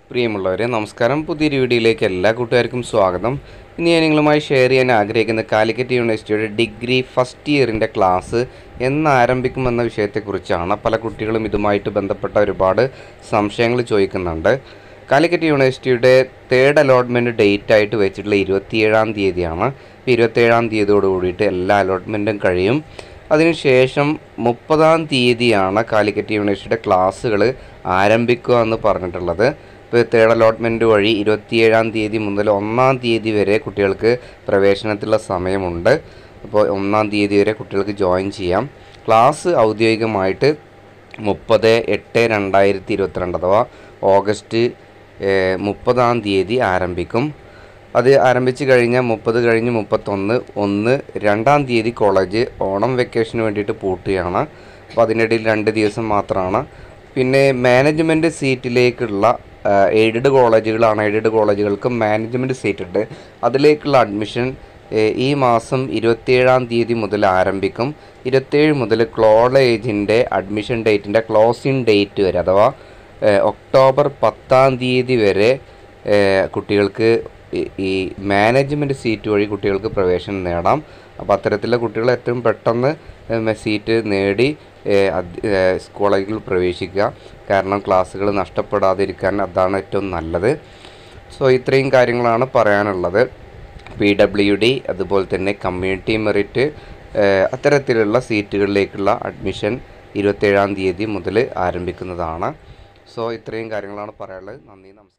പ്രിയമുള്ളവരെ നമസ്കാരം പുതിയൊരു വീഡിയോയിലേക്ക് എല്ലാ കൂട്ടുകാർക്കും സ്വാഗതം ഇനി ഞാൻ നിങ്ങളുമായി ഷെയർ ചെയ്യാൻ ആഗ്രഹിക്കുന്ന കാലിക്കറ്റ് യൂണിവേഴ്സിറ്റിയുടെ ഡിഗ്രി ഫസ്റ്റ് ഇയറിൻ്റെ ക്ലാസ് എന്ന് ആരംഭിക്കുമെന്ന വിഷയത്തെക്കുറിച്ചാണ് പല കുട്ടികളും ഇതുമായിട്ട് ബന്ധപ്പെട്ട ഒരുപാട് സംശയങ്ങൾ ചോദിക്കുന്നുണ്ട് കാലിക്കറ്റ് യൂണിവേഴ്സിറ്റിയുടെ തേർഡ് അലോട്ട്മെൻറ്റ് ഡേറ്റ് ആയിട്ട് വെച്ചിട്ടുള്ള ഇരുപത്തിയേഴാം തീയതിയാണ് ഇപ്പോൾ ഇരുപത്തേഴാം തീയതിയോട് കൂടിയിട്ട് എല്ലാ അലോട്ട്മെൻറ്റും കഴിയും അതിനുശേഷം മുപ്പതാം തീയതിയാണ് കാലിക്കറ്റ് യൂണിവേഴ്സിറ്റിയുടെ ക്ലാസ്സുകൾ ആരംഭിക്കുക എന്ന് പറഞ്ഞിട്ടുള്ളത് ഇപ്പോൾ തേർഡ് അലോട്ട്മെൻറ്റ് വഴി ഇരുപത്തിയേഴാം തീയതി മുതൽ ഒന്നാം തീയതി വരെ കുട്ടികൾക്ക് പ്രവേശനത്തിലുള്ള സമയമുണ്ട് അപ്പോൾ ഒന്നാം തീയതി വരെ കുട്ടികൾക്ക് ജോയിൻ ചെയ്യാം ക്ലാസ് ഔദ്യോഗികമായിട്ട് മുപ്പത് എട്ട് രണ്ടായിരത്തി ഇരുപത്തിരണ്ട് അഥവാ ഓഗസ്റ്റ് ഏഹ്, മുപ്പതാം തീയതി ആരംഭിക്കും അത് ആരംഭിച്ച് കഴിഞ്ഞാൽ മുപ്പത് കഴിഞ്ഞ് മുപ്പത്തൊന്ന് ഒന്ന് രണ്ടാം തീയതി കോളേജ് ഓണം വെക്കേഷന് വേണ്ടിയിട്ട് പൂട്ടുകയാണ് അപ്പോൾ അതിനിടയിൽ രണ്ട് ദിവസം മാത്രമാണ് പിന്നെ മാനേജ്മെൻറ്റ് സീറ്റിലേക്കുള്ള എയ്ഡഡ് കോളേജുകളാണ് എയ്ഡഡ് കോളേജുകൾക്ക് മാനേജ്മെൻറ്റ് സീറ്റ് ഉണ്ട് അതിലേക്കുള്ള അഡ്മിഷൻ ഏഹ്, ഈ മാസം ഇരുപത്തിയേഴാം തീയതി മുതൽ ആരംഭിക്കും ഇരുപത്തേഴ് മുതൽ കോളേജിൻ്റെ അഡ്മിഷൻ ഡേറ്റിൻ്റെ ക്ലോസിംഗ് ഡേറ്റ് വരെ അഥവാ ഏഹ്, ഒക്ടോബർ പത്താം തീയതി വരെ ഏഹ്, കുട്ടികൾക്ക് ഈ- ഈ മാനേജ്മെൻറ്റ് സീറ്റ് വഴി കുട്ടികൾക്ക് പ്രവേശനം നേടാം അപ്പോൾ അത്തരത്തിലുള്ള കുട്ടികൾ ഏറ്റവും പെട്ടെന്ന് ഏഹ്, സീറ്റ് നേടി ഏഹ്, അത്- ഏഹ്, കോളേജിൽ പ്രവേശിക്കുക കാരണം ക്ലാസ്സുകൾ നഷ്ടപ്പെടാതിരിക്കാൻ അതാണ് ഏറ്റവും നല്ലത് സോ ഇത്രയും കാര്യങ്ങളാണ് പറയാനുള്ളത് പി ഡബ്ല്യു ഡി അതുപോലെ തന്നെ കമ്മ്യൂണിറ്റി മെറിറ്റ് ഏഹ്, അത്തരത്തിലുള്ള സീറ്റുകളിലേക്കുള്ള അഡ്മിഷൻ ഇരുപത്തേഴാം തീയതി മുതൽ ആരംഭിക്കുന്നതാണ് സോ ഇത്രയും കാര്യങ്ങളാണ് പറയാനുള്ളത് നന്ദി നമസ്കാരം